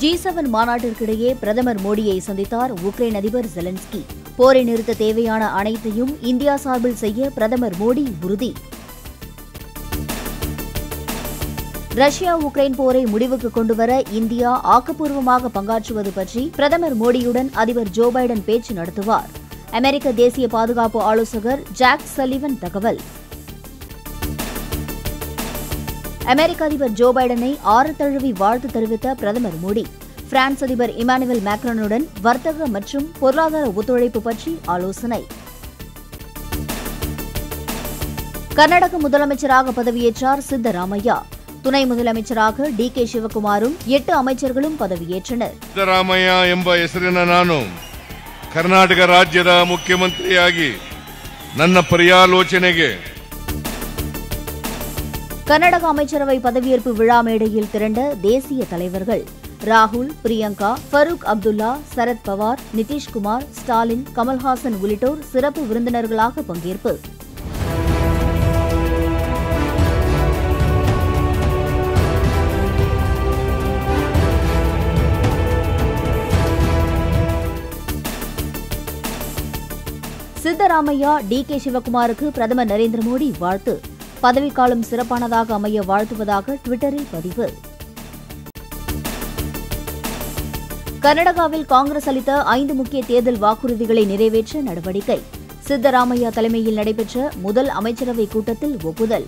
G seven மாநாட்டிற்கிடையே பிரதமர் மோடியை சந்தித்தார் உக்ரைன் அதிபர் ஜெலன்ஸ்கி போரை நிறுத்த தேவையான அனைத்தையும் இந்தியா சார்பில் செய்ய பிரதமர் மோடி உறுதி ரஷ்யா உக்ரைன் போரை முடிவுக்கு கொண்டுவர இந்தியா ஆக்கப்பூர்வமாக பங்காற்றுவது பற்றி பிரதமர் மோடியுடன் அதிபர் ஜோ பைடன் பேச்சு நடத்துவார் அமெரிக்க தேசிய பாதுகாப்பு ஆலோசகர் ஜாக் சலிவன் தகவல் அமெரிக்க அதிபர் ஜோ பைடனை ஆறு தழுவி வாழ்த்து தெரிவித்த பிரதமர் மோடி பிரான்ஸ் அதிபர் இமானுவேல் மேக்ரனுடன் வர்த்தக மற்றும் பொருளாதார ஒத்துழைப்பு பற்றி ஆலோசனை கர்நாடக முதலமைச்சராக பதவியேற்றார் சித்தராமையா துணை முதலமைச்சராக டி கே சிவகுமாரும் எட்டு அமைச்சர்களும் பதவியேற்றனர் ಸಿದ್ದರಾಮಯ್ಯ ಎಂಬ ಹೆಸರಿನ ನಾನು ಕರ್ನಾಟಕ ರಾಜ್ಯದ ಮುಖ್ಯಮಂತ್ರಿಯಾಗಿ ನನ್ನ ಪರ್ಯಾಲೋಚನೆಗೆ கர்நாடக அமைச்சரவை பதவியேற்பு விழா மேடையில் திரண்ட தேசிய தலைவர்கள் ராகுல் பிரியங்கா ஃபரூக் அப்துல்லா சரத் பவார் நிதிஷ்குமார் ஸ்டாலின் கமல்ஹாசன் உள்ளிட்டோர் சிறப்பு விருந்தினர்களாக பங்கேற்பு சித்தராமையா டி கே சிவகுமாருக்கு பிரதமர் நரேந்திர மோடி வாழ்த்து பதவிக்காலம் சிறப்பானதாக அமைய வாழ்த்துவதாக டுவிட்டரில் பதிவு கர்நாடகாவில் காங்கிரஸ் அளித்த ஐந்து முக்கிய தேர்தல் வாக்குறுதிகளை நிறைவேற்ற நடவடிக்கை சித்தராமையா தலைமையில் நடைபெற்ற முதல் அமைச்சரவை கூட்டத்தில் ஒப்புதல்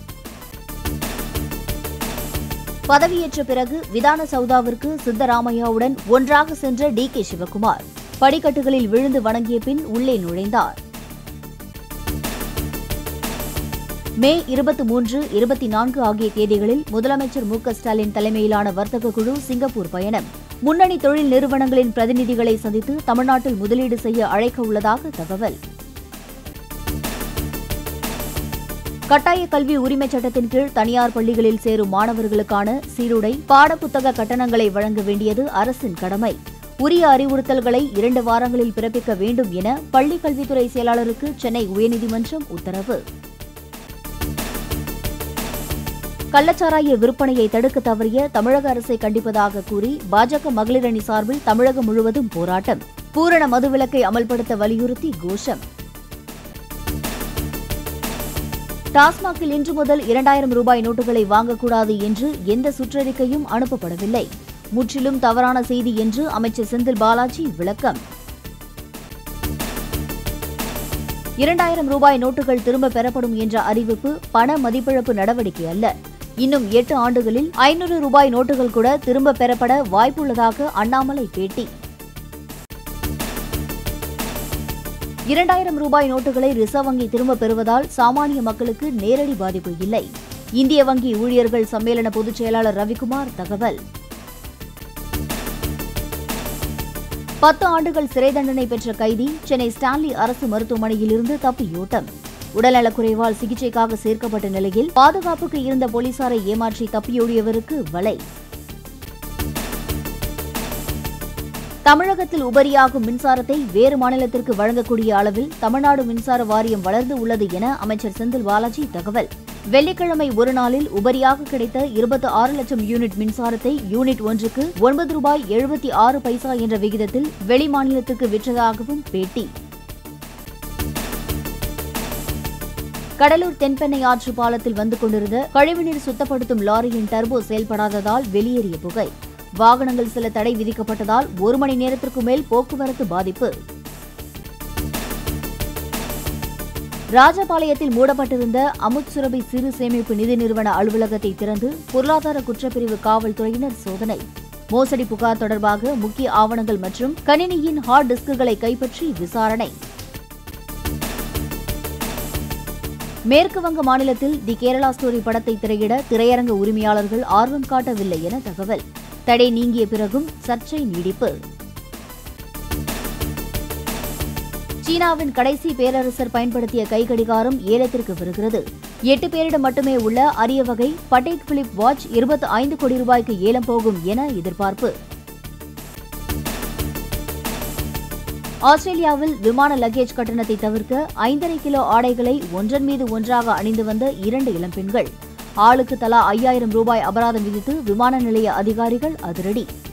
பதவியேற்ற பிறகு விதான சௌதாவிற்கு சித்தராமையாவுடன் ஒன்றாக சென்ற டி கே சிவகுமார் படிக்கட்டுகளில் விழுந்து வணங்கிய பின் உள்ளே நுழைந்தார் மே இருபத்தி மூன்று இருபத்தி நான்கு ஆகிய தேதிகளில் முதலமைச்சர் மு க ஸ்டாலின் தலைமையிலான வர்த்தக குழு சிங்கப்பூர் பயணம் முன்னணி தொழில் நிறுவனங்களின் பிரதிநிதிகளை சந்தித்து தமிழ்நாட்டில் முதலீடு செய்ய அழைக்க உள்ளதாக தகவல் கட்டாய கல்வி உரிமைச் சட்டத்தின் கீழ் தனியார் பள்ளிகளில் சேரும் மாணவர்களுக்கான சீருடை பாடப்புத்தக கட்டணங்களை வழங்க வேண்டியது அரசின் கடமை உரிய அறிவுறுத்தல்களை இரண்டு வாரங்களில் பிறப்பிக்க வேண்டும் என பள்ளிக் கல்வித்துறை செயலாளருக்கு சென்னை உயர்நீதிமன்றம் உத்தரவு கள்ளச்சாராய விற்பனையை தடுக்க தவறிய தமிழக அரசை கண்டிப்பதாக கூறி பாஜக மகளிர் அணி சார்பில் தமிழகம் முழுவதும் போராட்டம் பூரண மதுவிலக்கை அமல்படுத்த வலியுறுத்தி கோஷம் டாஸ்மாகில் இன்று முதல் இரண்டாயிரம் ரூபாய் நோட்டுகளை வாங்கக்கூடாது என்று எந்த சுற்றறிக்கையும் அனுப்பப்படவில்லை முற்றிலும் தவறான செய்தி என்று அமைச்சர் செந்தில் பாலாஜி விளக்கம் இரண்டாயிரம் ரூபாய் நோட்டுகள் திரும்ப பெறப்படும் என்ற அறிவிப்பு பண மதிப்பிழப்பு நடவடிக்கை அல்ல இன்னும் எட்டு ஆண்டுகளில் ஐநூறு ரூபாய் நோட்டுகள் கூட திரும்ப பெறப்பட வாய்ப்புள்ளதாக அண்ணாமலை பேட்டி இரண்டாயிரம் ரூபாய் நோட்டுகளை ரிசர்வ் வங்கி திரும்ப பெறுவதால் சாமானிய மக்களுக்கு நேரடி பாதிப்பு இல்லை இந்திய வங்கி ஊழியர்கள் சம்மேளன பொதுச் செயலாளர் ரவிக்குமார் தகவல் பத்து ஆண்டுகள் சிறை தண்டனை பெற்ற கைதி சென்னை ஸ்டான்லி அரசு மருத்துவமனையிலிருந்து தப்பியோட்டம் உடல்நலக்குறைவால் சிகிச்சைக்காக சேர்க்கப்பட்ட நிலையில் பாதுகாப்புக்கு இருந்த போலீசாரை ஏமாற்றி தப்பியோடியவருக்கு வலை தமிழகத்தில் உபரியாகும் மின்சாரத்தை வேறு மாநிலத்திற்கு வழங்கக்கூடிய அளவில் தமிழ்நாடு மின்சார வாரியம் வளர்ந்து உள்ளது என அமைச்சர் செந்தில் பாலாஜி தகவல் வெள்ளிக்கிழமை ஒரு நாளில் உபரியாக கிடைத்த இருபத்தி ஆறு லட்சம் யூனிட் மின்சாரத்தை யூனிட் ஒன்றுக்கு ஒன்பது ரூபாய் எழுபத்தி ஆறு பைசா என்ற விகிதத்தில் வெளி மாநிலத்துக்கு விற்றதாகவும் பேட்டி கடலூர் தென்பெண்ணை ஆற்று பாலத்தில் வந்து கொண்டிருந்த கழிவுநீர் சுத்தப்படுத்தும் லாரியின் டர்போ செயல்படாததால் வெளியேறிய புகை வாகனங்கள் சில தடை விதிக்கப்பட்டதால் ஒரு மணி நேரத்திற்கு மேல் போக்குவரத்து பாதிப்பு ராஜபாளையத்தில் மூடப்பட்டிருந்த அமுத் சுரபி சிறு சேமிப்பு நிதி நிறுவன அலுவலகத்தை திறந்து பொருளாதார குற்றப்பிரிவு காவல்துறையினர் சோதனை மோசடி புகார் தொடர்பாக முக்கிய ஆவணங்கள் மற்றும் கணினியின் ஹார்ட் டிஸ்குகளை கைப்பற்றி விசாரணை மேற்கு வங்க மாநிலத்தில் தி கேரளா ஸ்டோரி படத்தை திரையிட திரையரங்க உரிமையாளர்கள் ஆர்வம் காட்டவில்லை என தகவல் தடை நீங்கிய பிறகும் சர்ச்சை நீடிப்பு சீனாவின் கடைசி பேரரசர் பயன்படுத்திய கைகடிகாரம் ஏலத்திற்கு வருகிறது எட்டு பேரிடம் மட்டுமே உள்ள அரிய வகை பட்டேக் பிலிப் வாட்ச் இருபத்தி ஐந்து கோடி ரூபாய்க்கு ஏலம் போகும் என எதிர்பார்ப்பு ஆஸ்திரேலியாவில் விமான லக்கேஜ் கட்டணத்தை தவிர்க்க ஐந்தரை கிலோ ஆடைகளை ஒன்றன் மீது ஒன்றாக அணிந்து வந்த இரண்டு இளம்பெண்கள் ஆளுக்கு தலா ஐயாயிரம் ரூபாய் அபராதம் விதித்து விமான நிலைய அதிகாரிகள் அதிரடி